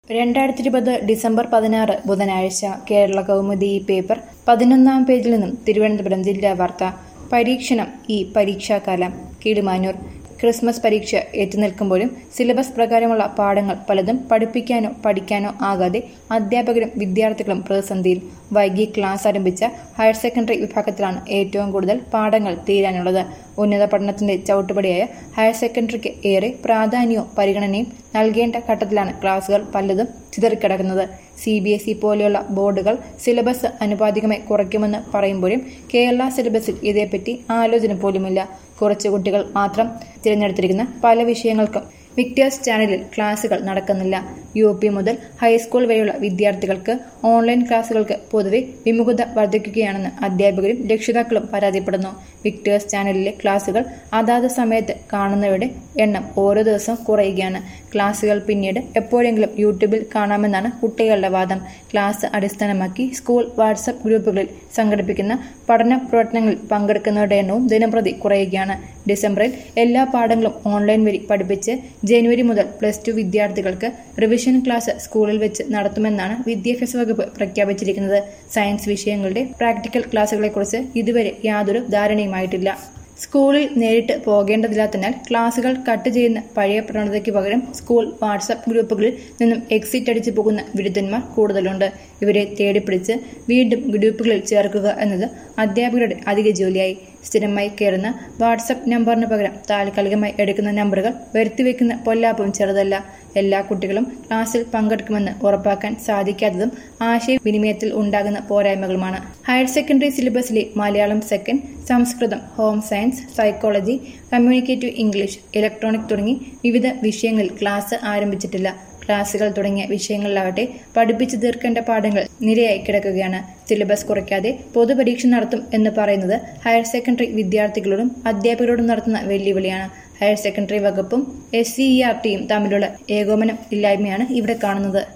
രണ്ടായിരത്തി ഇരുപത് ഡിസംബർ പതിനാറ് ബുധനാഴ്ച കേരള കൗമുദി പേപ്പർ പതിനൊന്നാം പേജിൽ നിന്നും തിരുവനന്തപുരം ജില്ലാ വാർത്ത പരീക്ഷണം ഈ പരീക്ഷാകാലം കിളിമാനൂർ ക്രിസ്മസ് പരീക്ഷ എത്തിനിൽക്കുമ്പോഴും സിലബസ് പ്രകാരമുള്ള പാഠങ്ങൾ പലതും പഠിപ്പിക്കാനോ പഠിക്കാനോ ആകാതെ അധ്യാപകരും വിദ്യാർത്ഥികളും പ്രതിസന്ധിയിൽ വൈകി ക്ലാസ് ആരംഭിച്ച ഹയർ സെക്കൻഡറി വിഭാഗത്തിലാണ് ഏറ്റവും കൂടുതൽ പാഠങ്ങൾ തീരാനുള്ളത് ഉന്നത പഠനത്തിന്റെ ചവിട്ടുപടിയായ ഹയർ സെക്കൻഡറിക്ക് ഏറെ പ്രാധാന്യവും പരിഗണനയും നൽകേണ്ട ഘട്ടത്തിലാണ് ക്ലാസുകൾ പലതും ചിതറിക്കിടക്കുന്നത് സി ബി എസ് ഇ പോലെയുള്ള ബോർഡുകൾ സിലബസ് അനുപാതികമായി കുറയ്ക്കുമെന്ന് പറയുമ്പോഴും കേരള സിലബസിൽ ഇതേപ്പറ്റി ആലോചന പോലുമില്ല കുറച്ച് കുട്ടികൾ മാത്രം തിരഞ്ഞെടുത്തിരിക്കുന്ന പല വിഷയങ്ങൾക്കും വിക്ടേഴ്സ് ചാനലിൽ ക്ലാസുകൾ നടക്കുന്നില്ല യു പി മുതൽ ഹൈസ്കൂൾ വരെയുള്ള വിദ്യാർത്ഥികൾക്ക് ഓൺലൈൻ ക്ലാസുകൾക്ക് പൊതുവെ വിമുഖത വർദ്ധിക്കുകയാണെന്ന് അധ്യാപകരും രക്ഷിതാക്കളും പരാതിപ്പെടുന്നു വിക്ടേഴ്സ് ചാനലിലെ ക്ലാസുകൾ അതാത് സമയത്ത് കാണുന്നവരുടെ എണ്ണം ഓരോ ദിവസവും കുറയുകയാണ് ക്ലാസുകൾ പിന്നീട് എപ്പോഴെങ്കിലും യൂട്യൂബിൽ കാണാമെന്നാണ് കുട്ടികളുടെ വാദം ക്ലാസ് അടിസ്ഥാനമാക്കി സ്കൂൾ വാട്സപ്പ് ഗ്രൂപ്പുകളിൽ സംഘടിപ്പിക്കുന്ന പഠന പ്രവർത്തനങ്ങളിൽ പങ്കെടുക്കുന്നവരുടെ എണ്ണവും ദിനംപ്രതി കുറയുകയാണ് ഡിസംബറിൽ എല്ലാ പാഠങ്ങളും ഓൺലൈൻ വഴി പഠിപ്പിച്ച് ജനുവരി മുതൽ പ്ലസ് ടു വിദ്യാർത്ഥികൾക്ക് റിവിഷൻ ക്ലാസ് സ്കൂളിൽ വെച്ച് നടത്തുമെന്നാണ് വിദ്യാഭ്യാസ വകുപ്പ് പ്രഖ്യാപിച്ചിരിക്കുന്നത് സയൻസ് വിഷയങ്ങളുടെ പ്രാക്ടിക്കൽ ക്ലാസുകളെക്കുറിച്ച് ഇതുവരെ യാതൊരു ധാരണയുമായിട്ടില്ല സ്കൂളിൽ നേരിട്ട് പോകേണ്ടതില്ലാത്തതിനാൽ ക്ലാസുകൾ കട്ട് ചെയ്യുന്ന പഴയ പ്രവണതയ്ക്ക് പകരം സ്കൂൾ വാട്സപ്പ് ഗ്രൂപ്പുകളിൽ നിന്നും എക്സിറ്റ് അടിച്ചു പോകുന്ന വിരുദ്ധന്മാർ കൂടുതലുണ്ട് ഇവരെ തേടിപ്പിടിച്ച് വീണ്ടും ഗ്രൂപ്പുകളിൽ ചേർക്കുക എന്നത് അധ്യാപകരുടെ അധിക ജോലിയായി സ്ഥിരമായി കയറുന്ന വാട്സപ്പ് നമ്പറിന് പകരം താൽക്കാലികമായി എടുക്കുന്ന നമ്പറുകൾ വരുത്തിവെക്കുന്ന പൊല്ലാപ്പും ചെറുതല്ല എല്ലാ കുട്ടികളും ക്ലാസ്സിൽ പങ്കെടുക്കുമെന്ന് ഉറപ്പാക്കാൻ സാധിക്കാത്തതും ആശയവിനിമയത്തിൽ ഉണ്ടാകുന്ന പോരായ്മകളുമാണ് ഹയർ സെക്കൻഡറി സിലബസിലെ Malayalam second Samskritam home science psychology communicative English electronic തുടങ്ങി വിവിധ വിഷയങ്ങളിൽ ക്ലാസ് ആരംഭിച്ചിട്ടില്ല ക്ലാസുകൾ തുടങ്ങിയ വിഷയങ്ങളിലാവട്ടെ പഠിപ്പിച്ചു തീർക്കേണ്ട പാഠങ്ങൾ നിരയായി കിടക്കുകയാണ് സിലബസ് കുറയ്ക്കാതെ പൊതുപരീക്ഷ നടത്തും എന്ന് പറയുന്നത് ഹയർ സെക്കൻഡറി വിദ്യാർത്ഥികളോടും അധ്യാപകരോടും നടത്തുന്ന വെല്ലുവിളിയാണ് ഹയർ സെക്കൻഡറി വകുപ്പും എസ് സി ഇ ആർ ടിയും തമ്മിലുള്ള ഏകോപനം ഇല്ലായ്മയാണ് ഇവിടെ കാണുന്നത്